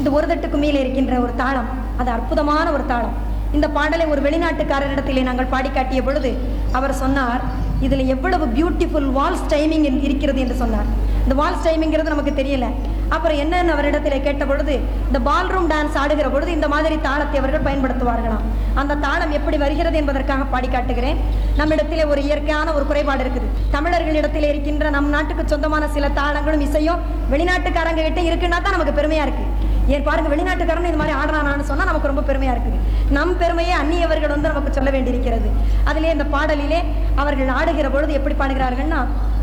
இந்த ஒரு தட்டுக்கு மேலே இருக்கின்ற ஒரு தாளம் அது அற்புதமான ஒரு தாளம் இந்த பாடலை ஒரு வெளிநாட்டுக்காரரிடத்திலே நாங்கள் பாடி காட்டிய பொழுது அவர் சொன்னார் இதில் எவ்வளவு பியூட்டிஃபுல் வால்ஸ் டைமிங் இருக்கிறது என்று சொன்னார் இந்த வால்ஸ் டைமிங்கிறது நமக்கு தெரியல அப்புறம் என்னன்னு அவரிடத்திலே கேட்ட பொழுது இந்த பால்ரூம் டான்ஸ் ஆடுகிற பொழுது இந்த மாதிரி தாளத்தை அவர்கள் பயன்படுத்துவார்களாம் அந்த தாளம் எப்படி வருகிறது என்பதற்காக பாடி காட்டுகிறேன் நம்மிடத்திலே ஒரு இயற்கையான ஒரு குறைபாடு இருக்குது தமிழர்களிடத்திலே இருக்கின்ற நம் நாட்டுக்கு சொந்தமான சில தாளங்களும் இசையும் வெளிநாட்டுக்காரங்க கிட்ட இருக்குன்னா தான் நமக்கு பெருமையா இருக்கு ஏன் பாருங்க வெளிநாட்டுக்காரன் இது மாதிரி ஆடுறானான்னு சொன்னா நமக்கு ரொம்ப பெருமையா இருக்குது நம் பெருமையை அந்நியவர்கள் வந்து நமக்கு சொல்ல வேண்டியிருக்கிறது அதிலே இந்த பாடலிலே அவர்கள் ஆடுகிற பொழுது எப்படி பாடுகிறார்கள்னா